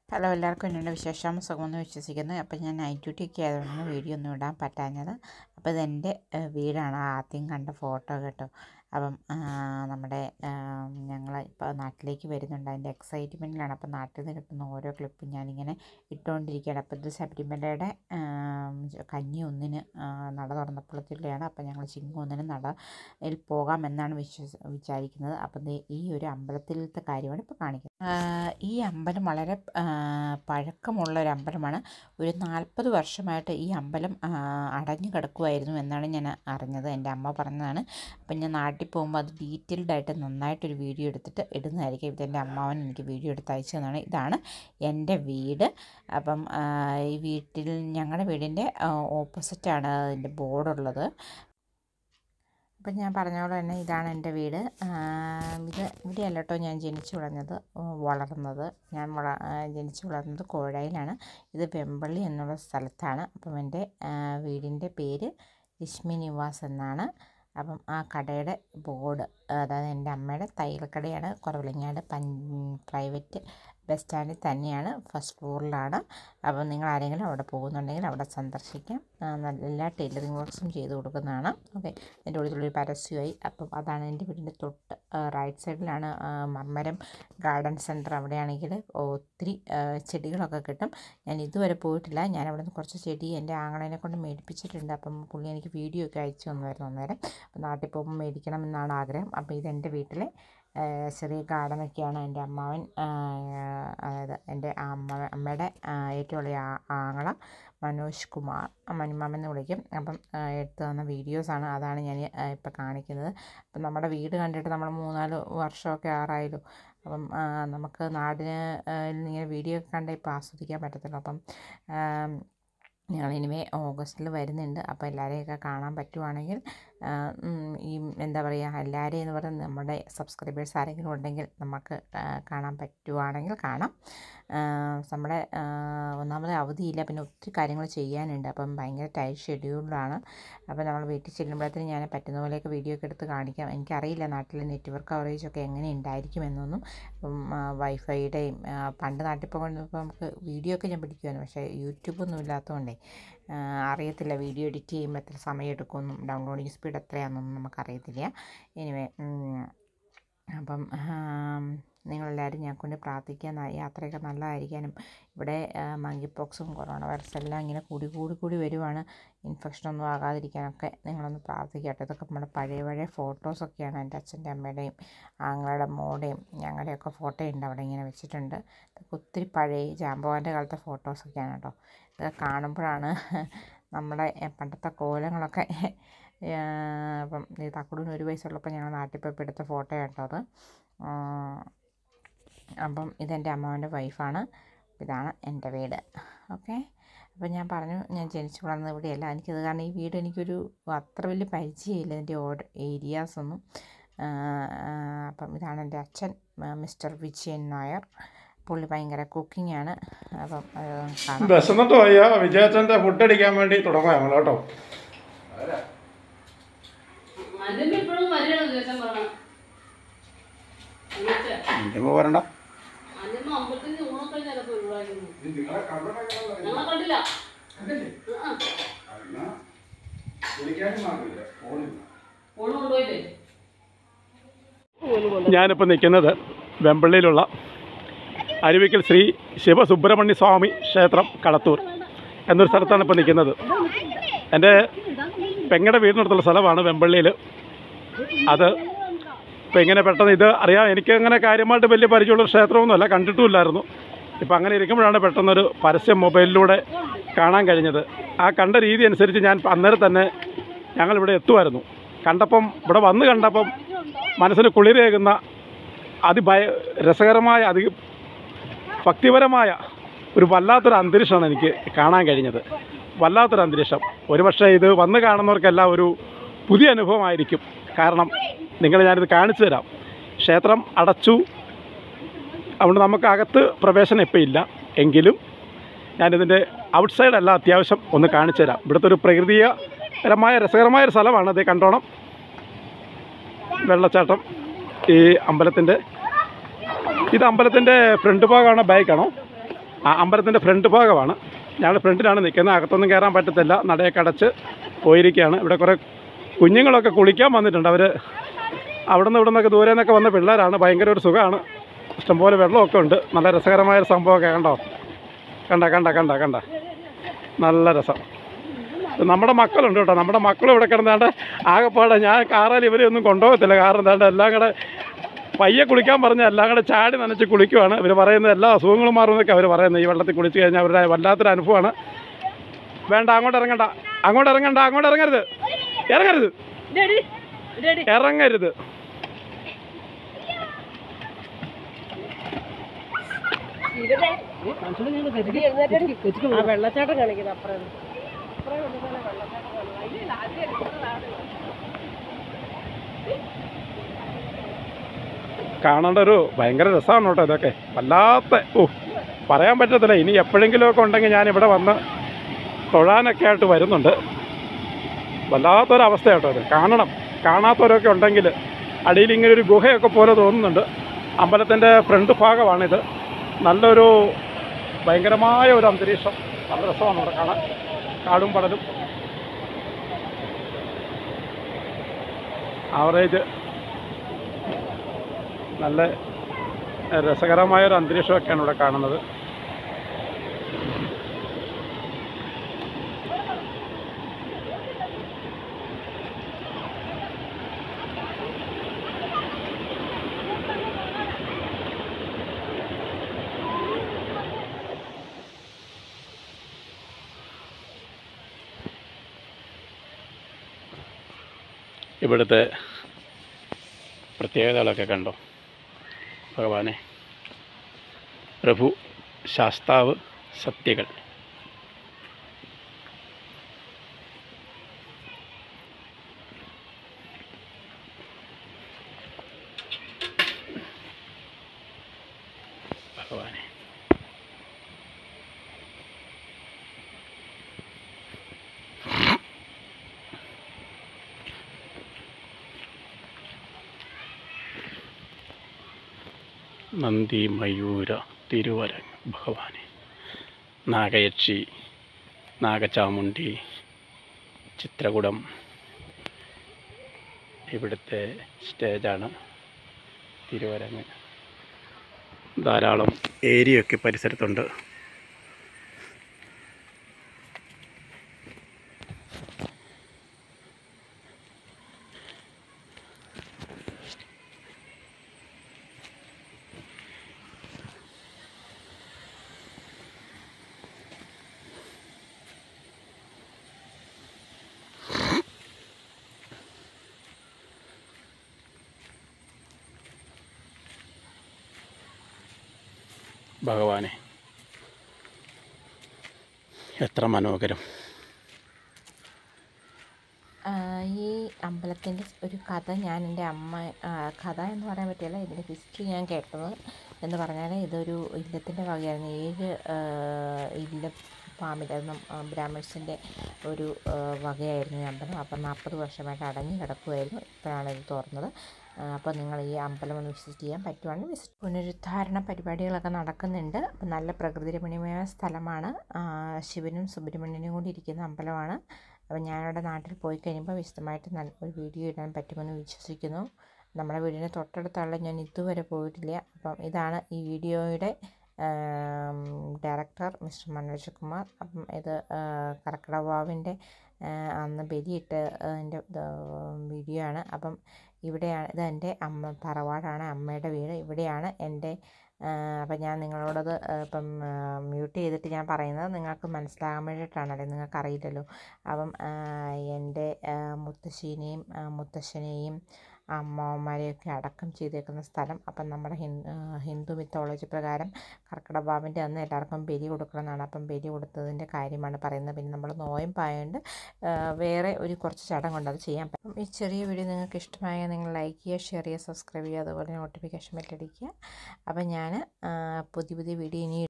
hello എല്ലാവർക്കും എന്നോട് വിശേഷം സുഖമെന്ന് വിശ്വസിക്കുന്നു അപ്പം ഞാൻ നൈറ്റ് ഡ്യൂട്ടി ഒക്കെ ആയതുകൊണ്ടാണ് വീഡിയോ ഒന്നും ഇടാൻ പറ്റാഞ്ഞത് അപ്പോൾ ഇതെൻ്റെ ഏഹ്, വീടാണ് ആദ്യം കണ്ട ഫോട്ടോ കേട്ടോ അപ്പം ആ, നമ്മുടെ ഞങ്ങൾ ഇപ്പോൾ നാട്ടിലേക്ക് വരുന്നുണ്ട് അതിൻ്റെ എക്സൈറ്റ്മെൻറ്റിലാണ് അപ്പം നാട്ടിൽ നിന്ന് കിട്ടുന്ന ഓരോ ക്ലിപ്പും ഞാനിങ്ങനെ ഇട്ടുകൊണ്ടിരിക്കുകയാണ് അപ്പോൾ ഇത് ശബരിമലയുടെ ആം, കന്നി ഒന്നിന് ആ, നട തുറന്നപ്പോഴത്തേക്കാണ് അപ്പം ഞങ്ങൾ ചിങ്ങ ഒന്നിന് നടയിൽ പോകാമെന്നാണ് വിശ്വസ വിചാരിക്കുന്നത് അപ്പം ദേ ഈ ഒരു അമ്പലത്തിലത്തെ കാര്യമാണ് ഇപ്പോൾ കാണിക്കുന്നത് ആ, ഈ അമ്പലം വളരെ ആ, പഴക്കമുള്ള ഒരു അമ്പലമാണ് ഒരു നാൽപ്പത് വർഷമായിട്ട് ഈ അമ്പലം ആ, അടഞ്ഞു കിടക്കുമായിരുന്നു എന്നാണ് ഞാൻ അറിഞ്ഞത് എൻ്റെ അമ്മ പറഞ്ഞതാണ് അപ്പം ഞാൻ നാട്ടിൽ പോകുമ്പോൾ അത് ഡീറ്റെയിൽഡ് ആയിട്ട് നന്നായിട്ടൊരു വീഡിയോ എടുത്തിട്ട് ഇടുന്നതായിരിക്കും ഇതെൻ്റെ അമ്മാവൻ എനിക്ക് വീഡിയോ എടുത്ത് അയച്ചു തന്നതാണ് ഇതാണ് എൻ്റെ വീട് അപ്പം ആ, ഈ വീട്ടിൽ ഞങ്ങളുടെ വീടിൻ്റെ ഓപ്പോസിറ്റാണ് അതിൻ്റെ ബോർഡുള്ളത് അപ്പം ഞാൻ പറഞ്ഞ പോലെ തന്നെ ഇതാണ് എൻ്റെ വീട് ആം, ഇത് ഇവിടെയല്ല കേട്ടോ ഞാൻ ജനിച്ചു വളർന്നത് ഉം, വളർന്നത് ഞാൻ വള ആ, ജനിച്ചു വളർന്നത് കോഴയിലാണ് ഇത് വെമ്പള്ളി എന്നുള്ള സ്ഥലത്താണ് അപ്പം എൻ്റെ ആ, വീടിൻ്റെ പേര് ലക്ഷ്മി നിവാസ് എന്നാണ് അപ്പം ആ കടയുടെ ബോർഡ് അതായത് എൻ്റെ അമ്മയുടെ തയ്യൽക്കടയാണ് കുറവിലങ്ങാട് പൻ പ്രൈവറ്റ് ബസ് സ്റ്റാൻഡിൽ തന്നെയാണ് ഫസ്റ്റ് ഫ്ലോറിലാണ് അപ്പം നിങ്ങൾ ആരെങ്കിലും അവിടെ പോകുന്നുണ്ടെങ്കിൽ അവിടെ സന്ദർശിക്കാം ആ, നല്ല എല്ലാ ടൈലറിംഗ് വർക്ക്സും ചെയ്ത് കൊടുക്കുന്നതാണ് ഓക്കെ എൻ്റെ ഉള്ളിലൊരു പരസ്യമായി അപ്പം അതാണ് എൻ്റെ വീടിൻ്റെ തൊട്ട് റൈറ്റ് സൈഡിലാണ് ആ, മമ്മരം ഗാർഡൻ സെൻറ്റർ അവിടെയാണെങ്കിൽ ഒത്തിരി ആ, ചെടികളൊക്കെ കിട്ടും ഞാൻ ഇതുവരെ പോയിട്ടില്ല ഞാൻ അവിടെ നിന്ന് കുറച്ച് ചെടി എൻ്റെ ആങ്ങളേനെ കൊണ്ട് മേടിപ്പിച്ചിട്ടുണ്ട് അപ്പം പുള്ളി എനിക്ക് വീഡിയോ ഒക്കെ അയച്ചു തന്നായിരുന്നു അന്നേരം അപ്പം നാട്ടിൽ പോകുമ്പോൾ മേടിക്കണം എന്നാണ് ആഗ്രഹം അപ്പോൾ ഇതെൻ്റെ വീട്ടിലെ ആ, ചെറിയ ഗാർഡനൊക്കെയാണ് എൻ്റെ അമ്മാവൻ ആ, അതായത് എൻ്റെ അമ്മ അമ്മയുടെ ആ, ഏറ്റവും വലിയ ആ- ആങ്ങള മനോജ് കുമാർ മനുമാമൻ എന്ന് വിളിക്കും അപ്പം ആ, എടുത്തു തന്ന വീഡിയോസാണ് അതാണ് ഞാൻ ഇപ്പം കാണിക്കുന്നത് അപ്പം നമ്മുടെ വീട് കണ്ടിട്ട് നമ്മൾ മൂന്നാല് വർഷമൊക്കെ ആറായല്ലോ അപ്പം ആ, നമുക്ക് നാടിന് ആ, ഇങ്ങനെ വീഡിയോ ഒക്കെ കണ്ട് ഇപ്പോൾ ആസ്വദിക്കാൻ പറ്റത്തുള്ളൂ അപ്പം ആം, ഞങ്ങളിനിമേ ഓഗസ്റ്റിൽ വരുന്നുണ്ട് അപ്പോൾ എല്ലാവരെയൊക്കെ കാണാൻ പറ്റുവാണെങ്കിൽ ആ, ഉം, ഈ എന്താ പറയുക എല്ലാവരെയും എന്ന് പറയുന്നത് നമ്മുടെ സബ്സ്ക്രൈബേഴ്സ് ആരെങ്കിലും ഉണ്ടെങ്കിൽ നമുക്ക് ആ, കാണാൻ പറ്റുവാണെങ്കിൽ കാണാം ആ, നമ്മുടെ ആ, ഒന്നാമത് അവധിയില്ല പിന്നെ ഒത്തിരി കാര്യങ്ങൾ ചെയ്യാനുണ്ട് അപ്പം ഭയങ്കര ടൈറ്റ് ഷെഡ്യൂളിലാണ് അപ്പോൾ നമ്മൾ വീട്ടിൽ ചെല്ലുമ്പോഴത്തേനും ഞാൻ പറ്റുന്ന പോലെയൊക്കെ വീഡിയോ ഒക്കെ എടുത്ത് കാണിക്കാം എനിക്കറിയില്ല നാട്ടിലെ നെറ്റ്വർക്ക് കവറേജ് ഒക്കെ എങ്ങനെ ഉണ്ടായിരിക്കും എന്നൊന്നും അപ്പം വൈഫൈയുടെയും പണ്ട് നാട്ടിൽ പോകുമ്പോൾ നമുക്ക് വീഡിയോ ഒക്കെ ഞാൻ പിടിക്കുമായിരുന്നു പക്ഷേ യൂട്യൂബൊന്നും ഇല്ലാത്തതുകൊണ്ടേ ആ, അറിയത്തില്ല വീഡിയോ എഡിറ്റ് ചെയ്യുമ്പോൾ എത്ര സമയം എടുക്കുമെന്നും ഡൗൺലോഡിങ് സ്പീഡ് എത്രയാണെന്നൊന്നും നമുക്കറിയത്തില്ല എനിവേ അപ്പം ആം, നിങ്ങളെല്ലാവരും ഞാൻ കൊണ്ട് പ്രാർത്ഥിക്കാൻ യാത്രയൊക്കെ നല്ലതായിരിക്കാനും ഇവിടെ മങ്കി പോക്സും കൊറോണ വൈറസ് എല്ലാം ഇങ്ങനെ കൂടി കൂടി കൂടി വരുവാണ് ഇൻഫെക്ഷനൊന്നും ആകാതിരിക്കാനൊക്കെ നിങ്ങളൊന്ന് പ്രാർത്ഥിക്കട്ടെ ഇതൊക്കെ നമ്മുടെ പഴയ പഴയ ഫോട്ടോസൊക്കെയാണ് എൻ്റെ അച്ഛൻ്റെ അമ്മയുടെയും ആങ്ങളുടെ മോടെയും ഞങ്ങളുടെയൊക്കെ ഫോട്ടോ ഉണ്ട് അവിടെ ഇങ്ങനെ വെച്ചിട്ടുണ്ട് ഇതൊക്കെ ഒത്തിരി പഴയ ജാമ്പവാൻ്റെ കാലത്തെ ഫോട്ടോസൊക്കെയാണ് കേട്ടോ ഇതൊക്കെ കാണുമ്പോഴാണ് നമ്മുടെ എ, പണ്ടത്തെ കോലങ്ങളൊക്കെ ഏ, അപ്പം ഈ തക്കുടിന് ഒരു വയസ്സുള്ളപ്പോൾ ഞങ്ങൾ നാട്ടിൽ പോയപ്പോൾ എടുത്ത ഫോട്ടോ കേട്ടോ അത് ആ, അപ്പം ഇതെൻ്റെ അമ്മാവൻ്റെ വൈഫാണ് ഇതാണ് എൻ്റെ വീട് ഓക്കെ അപ്പം ഞാൻ പറഞ്ഞു ഞാൻ ജനിച്ചു വളർന്നത് ഇവിടെയല്ല എനിക്കത് കാരണം ഈ വീട് എനിക്കൊരു അത്ര വലിയ പരിചയമില്ല ഇതിൻ്റെ ഓരോ ഏരിയാസൊന്നും ആ, ആ, അപ്പം ഇതാണ് എൻ്റെ അച്ഛൻ ആ, മിസ്റ്റർ വിജയൻ നായർ പുള്ളി ഭയങ്കര കുക്കിംഗ് ആണ് അപ്പം അത് കാണാം വിശന്നിട്ട് വയ്യ വിജയച്ചൻ്റെ ഫുഡ് അടിക്കാൻ വേണ്ടി തുടങ്ങാം ഞങ്ങൾ കേട്ടോ അതിന് ഇപ്പോഴും വരികയാണ് ദിവസം പറയണം എന്നിട്ട് ഇനിയിപ്പോൾ വരണ്ട അതിന് അമ്പലത്തിന് ഊണൊക്കെ ചിലപ്പോൾ ഒഴിവാക്കുന്നു ഞങ്ങളെ കണ്ടില്ല ആ, ഊണ് കൊണ്ടുപോയില്ലേ ഞാനിപ്പോൾ നിൽക്കുന്നത് വെമ്പള്ളിയിലുള്ള അരുവിക്കൽ ശ്രീ ശിവസുബ്രഹ്മണ്യ സ്വാമി ക്ഷേത്രം കളത്തൂർ എന്നൊരു സ്ഥലത്താണ് ഇപ്പോൾ നിൽക്കുന്നത് എൻ്റെ പെങ്ങടെ വീടിനടുത്തുള്ള സ്ഥലമാണ് വെമ്പള്ളിയിൽ അത് ഇപ്പോൾ ഇങ്ങനെ പെട്ടെന്ന് ഇത് അറിയാം എനിക്ക് അങ്ങനെ കാര്യമായിട്ട് വലിയ പരിചയമുള്ള ക്ഷേത്രമൊന്നുമല്ല കണ്ടിട്ടുമില്ലായിരുന്നു ഇപ്പോൾ അങ്ങനെ ഇരിക്കുമ്പോഴാണ് പെട്ടെന്നൊരു പരസ്യം മൊബൈലിലൂടെ കാണാൻ കഴിഞ്ഞത് ആ കണ്ട രീതി അനുസരിച്ച് ഞാൻ അന്നേരം തന്നെ ഞങ്ങളിവിടെ എത്തുമായിരുന്നു കണ്ടപ്പം ഇവിടെ വന്ന് കണ്ടപ്പം മനസ്സിന് കുളിരേകുന്ന അതിഭയ രസകരമായ അതി ഭക്തിപരമായ ഒരു വല്ലാത്തൊരു അന്തരീക്ഷമാണ് എനിക്ക് കാണാൻ കഴിഞ്ഞത് വല്ലാത്തൊരു അന്തരീക്ഷം ഒരുപക്ഷെ ഇത് വന്ന് കാണുന്നവർക്കെല്ലാം ഒരു പുതിയ അനുഭവമായിരിക്കും കാരണം നിങ്ങളെ ഞാനിത് കാണിച്ചു തരാം ക്ഷേത്രം അടച്ചു അതുകൊണ്ട് നമുക്ക് അകത്ത് പ്രവേശനം ഇപ്പോൾ ഇല്ല എങ്കിലും ഞാനിതിൻ്റെ ഔട്ട് സൈഡല്ല അത്യാവശ്യം ഒന്ന് കാണിച്ചു തരാം ഇവിടുത്തെ ഒരു പ്രകൃതിപരമായ രസകരമായ ഒരു സ്ഥലമാണ് അത് കണ്ടോണം വെള്ളച്ചാട്ടം ഈ അമ്പലത്തിൻ്റെ ഇത് അമ്പലത്തിൻ്റെ ഫ്രണ്ട് ഭാഗമാണോ ബാക്കാണോ ആ അമ്പലത്തിൻ്റെ ഫ്രണ്ട് ഭാഗമാണ് ഞങ്ങൾ ഫ്രണ്ടിലാണ് നിൽക്കുന്നത് അകത്തൊന്നും കയറാൻ പറ്റത്തില്ല നടയൊക്കെ അടച്ച് പോയിരിക്കുകയാണ് ഇവിടെ കുറേ കുഞ്ഞുങ്ങളൊക്കെ കുളിക്കാൻ വന്നിട്ടുണ്ട് അവർ അവിടെ നിന്ന് ഇവിടെ നിന്നൊക്കെ ദൂരെ നിന്നൊക്കെ വന്ന പിള്ളേരാണ് ഭയങ്കര ഒരു സുഖമാണ് ഇഷ്ടംപോലെ വെള്ളമൊക്കെ ഉണ്ട് നല്ല രസകരമായ ഒരു സംഭവമൊക്കെ കണ്ടോ കണ്ട കണ്ട കണ്ട കണ്ട നല്ല രസം ഇത് നമ്മുടെ മക്കളുണ്ട് കേട്ടോ നമ്മുടെ മക്കളും ഇവിടെ കിടന്നാണ്ട് ആകെപ്പാടെ ഞാൻ കാറാൽ ഇവരെ ഒന്നും കൊണ്ടുപോകത്തില്ല കാരണം എന്താണ്ട് എല്ലാം കൂടെ പയ്യെ കുളിക്കാൻ പറഞ്ഞാൽ എല്ലാം കൂടെ ചാടി നനച്ച് കുളിക്കുവാണ് ഇവർ പറയുന്നത് എല്ലാ അസുഖങ്ങളും മാറുമെന്നൊക്കെ അവർ പറയുന്നത് ഈ വെള്ളത്തിൽ കുളിച്ച് കഴിഞ്ഞാൽ അവരുടെ വല്ലാത്തൊരു അനുഭവമാണ് വേണ്ട അങ്ങോട്ട് ഇറങ്ങണ്ട അങ്ങോട്ട് ഇറങ്ങണ്ട അങ്ങോട്ട് ഇറങ്ങരുത് ഇറങ്ങരുത് ഇറങ്ങരുത് ആ വെള്ളച്ചാട്ടം കാണിക്കുന്നത് അപ്പുറം കാണേണ്ട ഒരു ഭയങ്കര രസമാണ് കേട്ടോ ഇതൊക്കെ വല്ലാത്ത ഓ പറയാൻ പറ്റത്തില്ല ഇനി എപ്പോഴെങ്കിലുമൊക്കെ ഉണ്ടെങ്കിൽ ഞാൻ ഇവിടെ വന്ന് തൊഴാനൊക്കെ ആയിട്ട് വരുന്നുണ്ട് വല്ലാത്തൊരവസ്ഥ കേട്ടോ ഇത് കാണണം കാണാത്തവരൊക്കെ ഉണ്ടെങ്കിൽ അടിയിൽ ഇങ്ങനെ ഒരു ഗുഹയൊക്കെ പോലെ തോന്നുന്നുണ്ട് അമ്പലത്തിൻ്റെ ഫ്രണ്ട് ഭാഗമാണിത് നല്ലൊരു ഭയങ്കരമായ ഒരു അന്തരീക്ഷം നല്ല രസമാണ് ഇവിടെ കാണാൻ കാടും പടലും ആവറേജ് നല്ല രസകരമായ ഒരു അന്തരീക്ഷമൊക്കെയാണ് ഇവിടെ കാണുന്നത് ഇവിടുത്തെ പ്രത്യേകതകളൊക്കെ കണ്ടോ ഭഗവാനെ പ്രഭു ശാസ്താവ് സത്യകൾ ഭഗവാനെ നന്ദി മയൂര തിരുവരങ് ഭഗവാനെ നാഗയക്ഷി നാഗചാമുണ്ടി ചിത്രകൂടം ഇവിടുത്തെ സ്റ്റേജാണ് തിരുവരങ്ങ് ധാരാളം ഏരിയൊക്കെ പരിസരത്തുണ്ട് ഭഗവാനെ എത്ര മനോഹരം ആ, ഈ അമ്പലത്തിൻ്റെ ഒരു കഥ ഞാൻ എൻ്റെ അമ്മ ആ, കഥ എന്ന് പറയാൻ പറ്റില്ല ഇതിൻ്റെ ഹിസ്റ്ററി ഞാൻ കേട്ടത് എന്ന് പറഞ്ഞാൽ ഇതൊരു ഇല്ലത്തിൻ്റെ വകയായിരുന്നു ഏഴ് ആ, ഇല്ല ഫാമിലൊന്നും ബ്രാഹ്മിൺസിൻ്റെ ഒരു ആ, വകയായിരുന്നു ഈ അമ്പലം അപ്പം നാൽപ്പത് വർഷമായിട്ട് അടഞ്ഞു കിടക്കുമായിരുന്നു ഇപ്പോഴാണ് ഇത് തുറന്നത് ആ, അപ്പോൾ നിങ്ങൾ ഈ അമ്പലം ഒന്ന് വിസിറ്റ് ചെയ്യാൻ പറ്റുവാണെങ്കിൽ വിസിറ്റ് പുനരുദ്ധാരണ പരിപാടികളൊക്കെ നടക്കുന്നുണ്ട് അപ്പം നല്ല പ്രകൃതി രമണീയമായ സ്ഥലമാണ് ആ, ശിവനും സുബ്രഹ്മണ്യനും കൂടി ഇരിക്കുന്ന അമ്പലമാണ് അപ്പോൾ ഞാനവിടെ നാട്ടിൽ പോയി കഴിയുമ്പോൾ വിശദമായിട്ട് നല്ല ഒരു വീഡിയോ ഇടാൻ പറ്റുമെന്ന് വിശ്വസിക്കുന്നു നമ്മുടെ വീടിൻ്റെ തൊട്ടടുത്തുള്ള ഞാൻ ഇതുവരെ പോയിട്ടില്ല അപ്പം ഇതാണ് ഈ വീഡിയോയുടെ ഡയറക്ടർ മിസ്റ്റർ മനോജ് കുമാർ അപ്പം ഇത് കർക്കിടവാവിൻ്റെ അന്ന് ബലിയിട്ട അതിൻ്റെ വീഡിയോ ആണ് അപ്പം ഇവിടെയാണ് ഇത് എൻ്റെ അമ്മ തറവാടാണ് അമ്മയുടെ വീട് ഇവിടെയാണ് എൻ്റെ അപ്പം ഞാൻ നിങ്ങളോടത് ആ, ഇപ്പം മ്യൂട്ട് ചെയ്തിട്ട് ഞാൻ പറയുന്നത് നിങ്ങൾക്ക് മനസ്സിലാകാൻ വേണ്ടിയിട്ടാണല്ലേ നിങ്ങൾക്ക് അറിയില്ലല്ലോ അപ്പം ആ, എൻ്റെ ആ, മുത്തശ്ശീനെയും ആ, മുത്തശ്ശനെയും അമ്മാവന്മാരെയൊക്കെ അടക്കം ചെയ്തേക്കുന്ന സ്ഥലം അപ്പം നമ്മുടെ ഹിന്ദു ഹിന്ദു മിത്തോളജി പ്രകാരം കർക്കിടവാവിൻ്റെ അന്ന് എല്ലാവർക്കും ബലി കൊടുക്കണമെന്നാണ് അപ്പം ബലി കൊടുത്തതിൻ്റെ കാര്യമാണ് പറയുന്നത് പിന്നെ നമ്മൾ നോയമ്പായതുകൊണ്ട് വേറെ ഒരു കുറച്ച് ചടങ്ങുണ്ട് അത് ചെയ്യാൻ പറ്റും ഈ ചെറിയ വീഡിയോ നിങ്ങൾക്ക് ഇഷ്ടമായാൽ നിങ്ങൾ ലൈക്ക് ചെയ്യുക ഷെയർ ചെയ്യുക സബ്സ്ക്രൈബ് ചെയ്യുക അതുപോലെ നോട്ടിഫിക്കേഷൻ ബെല്ലടിക്കുക അപ്പം ഞാൻ പുതിയ പുതിയ വീഡിയോ ഇനി